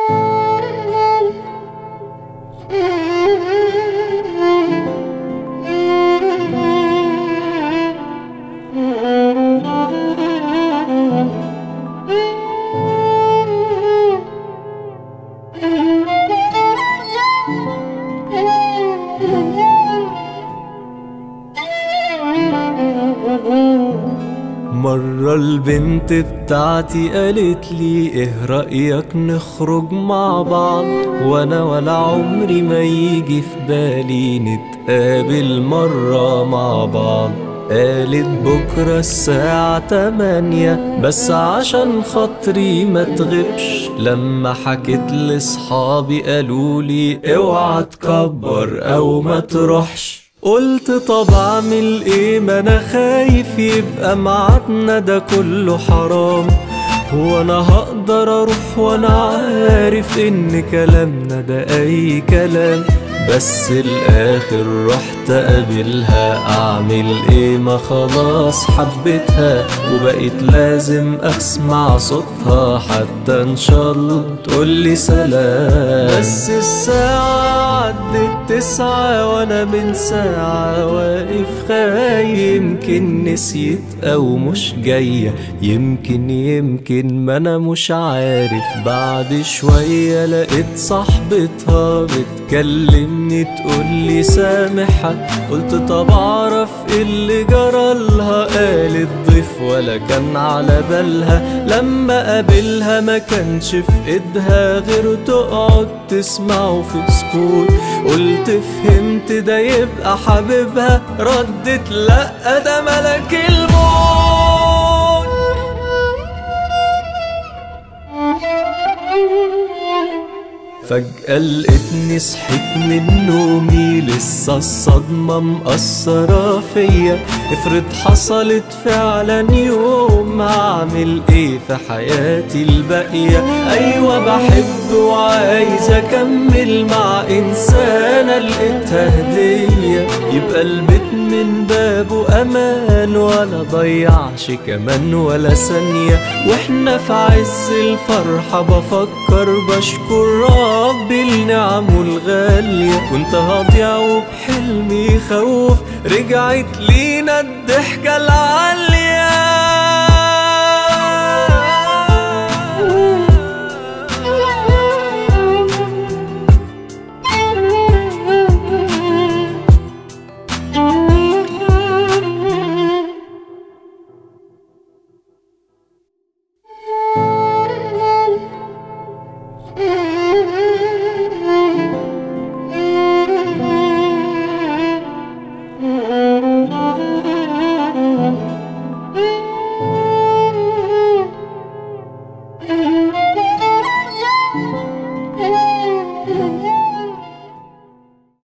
مرة البنت بتاعتي قالت لي ايه رأيك نخرج مع بعض وانا ولا عمري ما يجي في بالي نتقابل مرة مع بعض قالت بكرة الساعة تمانية بس عشان خاطري ما تغيبش لما حكيت لصحابي قالولي اوعى تكبر او ما تروحش قلت طب اعمل ايه ما انا خايف يبقى ميعادنا ده كله حرام هو انا هقدر اروح وانا عارف ان كلامنا ده اي كلام بس الاخر رحت اقابلها اعمل ايه ما خلاص حبيتها وبقيت لازم اسمع صوتها حتى ان شاء الله تقولي سلام بس الساعة عدت تسعة وانا من ساعة واقف خايف يمكن نسيت او مش جاية يمكن يمكن ما انا مش عارف بعد شوية لقيت صاحبتها بتكلمني تقولي سامحها قلت طب اعرف ايه اللي جرالها قالت ضيف ولا كان على بالها لما قابلها ما كانش في ايدها غير تقعد تسمعه في سكوت قلت فهمت ده يبقى حبيبها ردت لا ده ملك الموت فجأة لقيتني صحيت من نومي لسه الصدمة مأثرة فيا افرض حصلت فعلا يوم هعمل ايه في حياتي الباقية ايوه بحب وعايز اكمل مع انسانة لقيتها هدية يبقى البيت من بابه امان ولا ضيعش كمان ولا ثانية واحنا في عز الفرحة بفكر بشكر ربي النعم الغالية كنت هضيع وبحلمي خوف رجعت لينا الضحكة العالية